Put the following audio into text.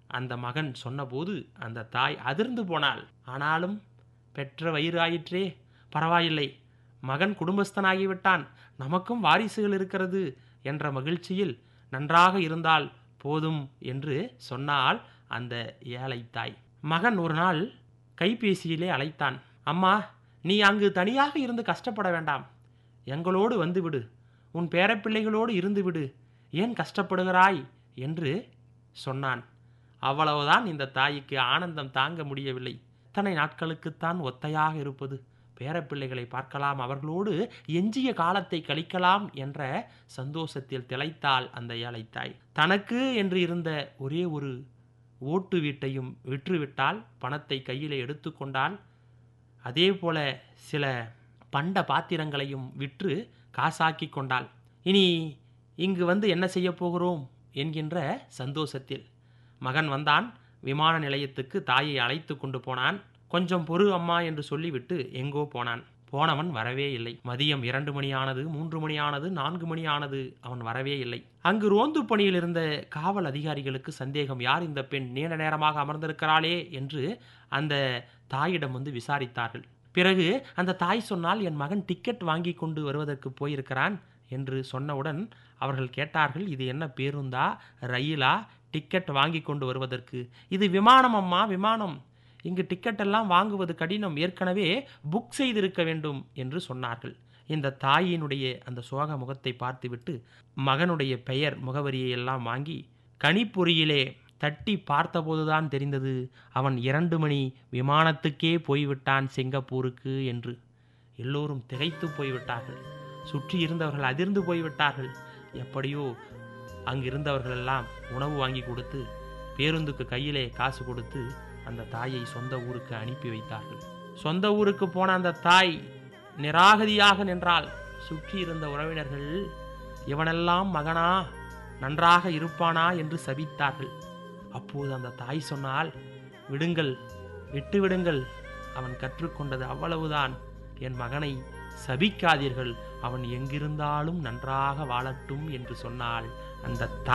அந்த மகன் சொன்னபோது அந்த தாய் அதிர்ந்து போனாள் ஆனாலும் பெற்ற வயிறு ஆயிற்றே பரவாயில்லை மகன் குடும்பஸ்தனாகிவிட்டான் நமக்கும் வாரிசுகள் இருக்கிறது என்ற மகிழ்ச்சியில் நன்றாக இருந்தால் போதும் என்று சொன்னால் அந்த ஏழை தாய் மகன் ஒரு நாள் கைபேசியிலே அழைத்தான் அம்மா நீ அங்கு தனியாக இருந்து கஷ்டப்பட வேண்டாம் எங்களோடு வந்துவிடு உன் பேரப்பிள்ளைகளோடு இருந்துவிடு ஏன் கஷ்டப்படுகிறாய் என்று சொன்னான் அவ்வளவுதான் இந்த தாய்க்கு ஆனந்தம் தாங்க முடியவில்லை இத்தனை நாட்களுக்குத்தான் ஒத்தையாக இருப்பது பேரப்பிள்ளைகளை பார்க்கலாம் அவர்களோடு எஞ்சிய காலத்தை கழிக்கலாம் என்ற சந்தோஷத்தில் திளைத்தாள் அந்த ஏழை தாய் தனக்கு என்று இருந்த ஒரே ஒரு ஓட்டு வீட்டையும் விற்றுவிட்டால் பணத்தை கையில் எடுத்துக்கொண்டால் அதே போல சில பண்ட பாத்திரங்களையும் விற்று காசாக்கி கொண்டாள் இனி இங்கு வந்து என்ன செய்ய போகிறோம் என்கின்ற சந்தோஷத்தில் மகன் வந்தான் விமான நிலையத்துக்கு தாயை அழைத்து கொண்டு போனான் கொஞ்சம் பொறு அம்மா என்று சொல்லிவிட்டு எங்கோ போனான் போனவன் வரவே இல்லை மதியம் இரண்டு மணி ஆனது மூன்று மணி ஆனது நான்கு மணி ஆனது அவன் வரவே இல்லை அங்கு ரோந்து பணியில் இருந்த காவல் அதிகாரிகளுக்கு சந்தேகம் யார் இந்த பெண் நீண்ட நேரமாக அமர்ந்திருக்கிறாளே என்று அந்த தாயிடம் வந்து விசாரித்தார்கள் பிறகு அந்த தாய் சொன்னால் என் மகன் டிக்கெட் வாங்கி கொண்டு வருவதற்கு போயிருக்கிறான் என்று சொன்னவுடன் அவர்கள் கேட்டார்கள் இது என்ன பேருந்தா ரயிலா டிக்கெட் வாங்கி கொண்டு வருவதற்கு இது விமானம் அம்மா விமானம் இங்கு டிக்கெட் எல்லாம் வாங்குவது கடினம் ஏற்கனவே புக் செய்திருக்க வேண்டும் என்று சொன்னார்கள் இந்த தாயினுடைய அந்த சோக முகத்தை பார்த்துவிட்டு மகனுடைய பெயர் முகவரியை எல்லாம் வாங்கி கணிப்பொறியிலே தட்டி பார்த்தபோதுதான் தெரிந்தது அவன் இரண்டு மணி விமானத்துக்கே போய்விட்டான் சிங்கப்பூருக்கு என்று எல்லோரும் திகைத்து போய்விட்டார்கள் சுற்றி இருந்தவர்கள் அதிர்ந்து போய்விட்டார்கள் எப்படியோ அங்கிருந்தவர்களெல்லாம் உணவு வாங்கி கொடுத்து பேருந்துக்கு கையிலே காசு கொடுத்து அந்த தாயை சொந்த ஊருக்கு அனுப்பி வைத்தார்கள் சொந்த ஊருக்கு போன அந்த தாய் நிராகதியாக நின்றால் சுற்றி இருந்த உறவினர்கள் இவனெல்லாம் மகனா நன்றாக இருப்பானா என்று சபித்தார்கள் அப்போது அந்த தாய் சொன்னால் விடுங்கள் விட்டு விடுங்கள் அவன் கற்றுக்கொண்டது அவ்வளவுதான் என் மகனை சபிக்காதீர்கள் அவன் எங்கிருந்தாலும் நன்றாக வாழட்டும் என்று சொன்னால் அந்த தாய்